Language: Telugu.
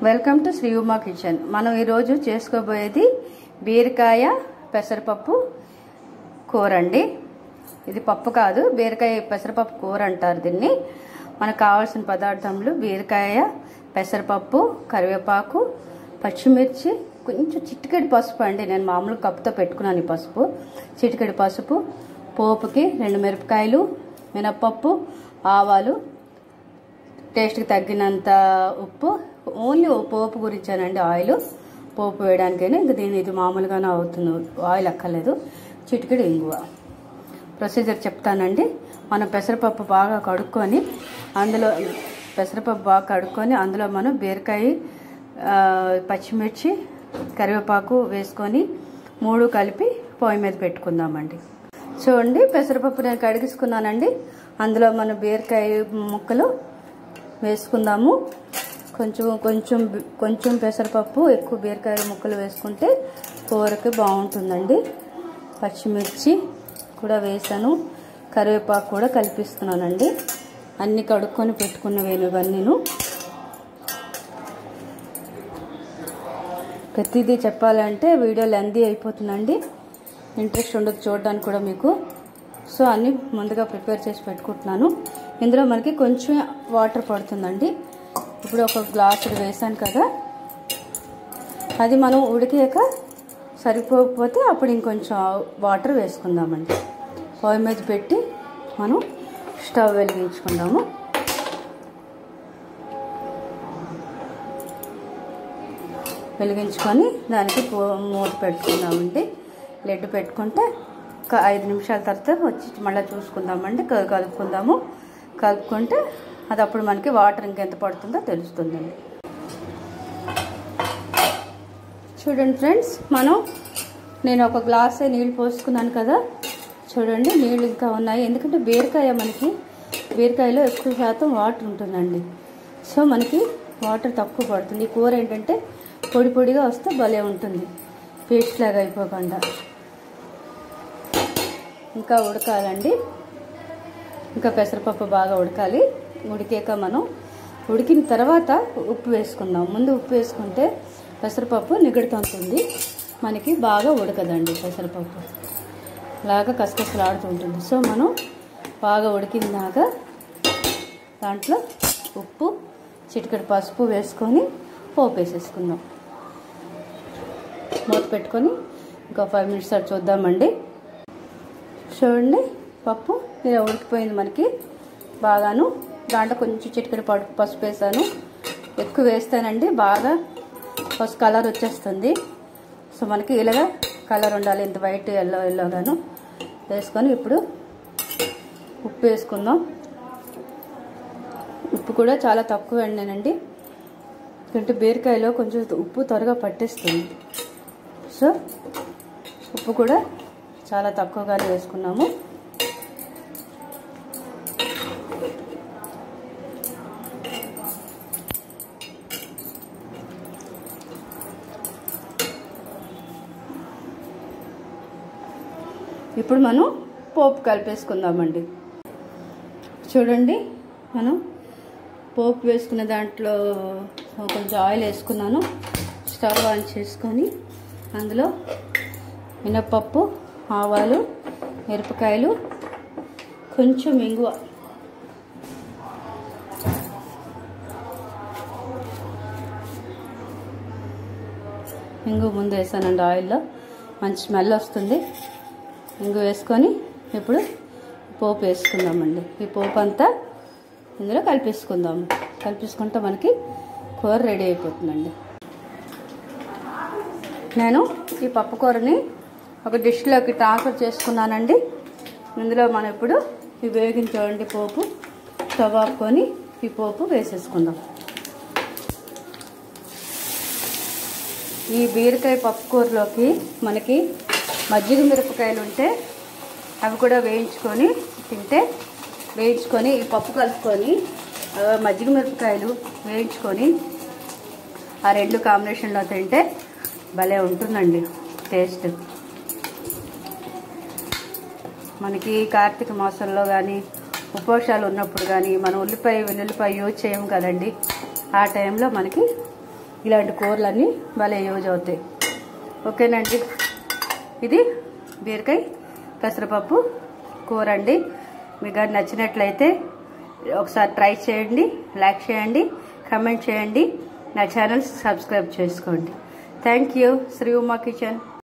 welcome to Sri Uma kitchen మనం ఈరోజు చేసుకోబోయేది బీరకాయ పెసరపప్పు కూర అండి ఇది పప్పు కాదు బీరకాయ పెసరపప్పు కూర అంటారు దీన్ని మనకు కావాల్సిన పదార్థములు బీరకాయ పెసరపప్పు కరివేపాకు పచ్చిమిర్చి కొంచెం చిటికెడి పసుపు అండి నేను మామూలు కప్పుతో పెట్టుకున్నాను ఈ పసుపు చిటికెడి పసుపు పోపుకి రెండు మిరపకాయలు మినప్పప్పు ఆవాలు టేస్ట్కి తగ్గినంత ఉప్పు ఓన్లీ పోపు గురించానండి ఆయిల్ పోపు వేయడానికైనా ఇంకా దీని ఇది మామూలుగానే అవుతుంది ఆయిల్ అక్కర్లేదు చిటికెడు ఇంగువ ప్రొసీజర్ చెప్తానండి మనం పెసరపప్పు బాగా కడుక్కొని అందులో పెసరపప్పు బాగా కడుక్కొని అందులో మనం బీరకాయ ఆ, పచ్చిమిర్చి కరివేపాకు వేసుకొని మూడు కలిపి పొయ్యి మీద పెట్టుకుందామండి చూడండి పెసరపప్పు నేను కడిగించుకున్నానండి అందులో మన బీరకాయ ముక్కలు వేసుకుందాము కొంచెం కొంచెం కొంచెం పెసరపప్పు ఎక్కువ బీరకాయ ముక్కలు వేసుకుంటే కూరకి బాగుంటుందండి పచ్చిమిర్చి కూడా వేసాను కరివేపాకు కూడా కలిపిస్తున్నానండి అన్ని కడుక్కొని పెట్టుకున్నవేను ఇవన్నీను ప్రతిదీ చెప్పాలంటే వీడియో లెందీ అయిపోతుందండి ఇంట్రెస్ట్ ఉండదు చూడడానికి కూడా మీకు సో అన్నీ ముందుగా ప్రిపేర్ చేసి పెట్టుకుంటున్నాను ఇందులో మనకి కొంచెం వాటర్ పడుతుందండి ఇప్పుడు ఒక గ్లాస్ వేసాను కదా అది మనం ఉడికాక సరిపోకపోతే అప్పుడు ఇంకొంచెం వాటర్ వేసుకుందామండి పొయ్యి మీద పెట్టి మనం స్టవ్ వెలిగించుకుందాము వెలిగించుకొని దానికి పో- మూత పెట్టుకుందామండి లెడ్ పెట్టుకుంటే ఒక ఐదు నిమిషాల తర్వాత వచ్చి మళ్ళీ చూసుకుందామండి క- కలుపుకుందాము కలుపుకుంటే అది అప్పుడు మనకి వాటర్ ఇంకెంత పడుతుందో తెలుస్తుందండి చూడండి ఫ్రెండ్స్ మనం నేను ఒక గ్లాస్ నీళ్ళు పోసుకున్నాను కదా చూడండి నీళ్ళు ఇంకా ఉన్నాయి ఎందుకంటే బీరకాయ మనకి బీరకాయలో ఎక్కువ శాతం వాటర్ ఉంటుందండి సో మనకి వాటర్ తక్కువ పడుతుంది ఈ కూర ఏంటంటే పొడి పొడిగా వస్తే భలే ఉంటుంది పేస్ట్ లాగా అయిపోకుండా ఇంకా ఉడకాలండి ఇంకా పెసరపప్పు బాగా ఉడకాలి ఉడికాక మనం ఉడికిన తర్వాత ఉప్పు వేసుకుందాం ముందు ఉప్పు వేసుకుంటే పెసరపప్పు నిగడుతుంటుంది మనకి బాగా ఉడకదండి పెసరపప్పు లాగా కసకసలాడుతూ ఉంటుంది సో మనం బాగా ఉడికిందాక దాంట్లో ఉప్పు చిటికెడు పసుపు వేసుకొని పోపు వేసేసుకుందాం మూత పెట్టుకొని ఇంకా ఫైవ్ మినిట్స్ అది చూద్దామండి చూడండి పప్పు ఇలా ఉడికిపోయింది మనకి బాగాను దాంట్లో కొంచెం చిటికెడు పడు పసుపు వేసాను ఎక్కువ వేస్తానండి బాగా పసుపు కలర్ వచ్చేస్తుంది సో మనకి ఇలాగా కలర్ ఉండాలి ఇంత వైట్ ఎల్లో ఎల్లోగాను వేసుకొని ఇప్పుడు ఉప్పు వేసుకుందాం ఉప్పు కూడా చాలా తక్కువ వండానండి ఎందుకంటే బీరకాయలో కొంచెం ఉప్పు త్వరగా పట్టేస్తుంది సో ఉప్పు కూడా చాలా తక్కువగానే వేసుకున్నాము ఇప్పుడు మనం పోపు కలిపేసుకుందామండి చూడండి మనం పోపు వేసుకున్న దాంట్లో కొంచెం ఆయిల్ వేసుకున్నాను స్టవ్ ఆన్ చేసుకొని అందులో మినప్పప్పు ఆవాలు మిరపకాయలు కొంచెం ఇంగువ ఇంగు ముందు వేసానండి ఆయిల్లో మంచి స్మెల్ వస్తుంది ఇంగు వేసుకొని ఇప్పుడు పోపు వేసుకుందామండి ఈ పోపు అంతా ఇందులో కలిపేసుకుందాము కలిపేసుకుంటే మనకి కూర రెడీ అయిపోతుందండి నేను ఈ పప్పు కూరని ఒక డిష్లోకి ట్రాన్స్ఫర్ చేసుకున్నానండి ఇందులో మనం ఇప్పుడు ఈ వేగించండి పోపు స్టవ్ ఆపుకొని ఈ పోపు వేసేసుకుందాం ఈ బీరకాయ పప్పు కూరలోకి మనకి మజ్జిగ మిరపకాయలు ఉంటే అవి కూడా వేయించుకొని తింటే వేయించుకొని ఈ పప్పు కలుపుకొని ఆ, మజ్జిగ మిరపకాయలు వేయించుకొని ఆ రెండు కాంబినేషన్లో తింటే భలే ఉంటుందండి టేస్ట్ మనకి కార్తీక మాసంలో కానీ ఉపవాసాలు ఉన్నప్పుడు కానీ మనం ఉల్లిపాయ వెల్లుల్లిపాయ యూజ్ చేయము కదండి ఆ టైంలో మనకి ఇలాంటి కూరలన్నీ భలే యూజ్ అవుతాయి ఓకేనండి ఇది బీరకాయ పెసరపప్పు కూర అండి మీకు కానీ నచ్చినట్లయితే ఒకసారి ట్రై చేయండి లైక్ చేయండి కమెంట్ చేయండి నా ఛానల్ సబ్స్క్రైబ్ చేసుకోండి thank you Sri Uma kitchen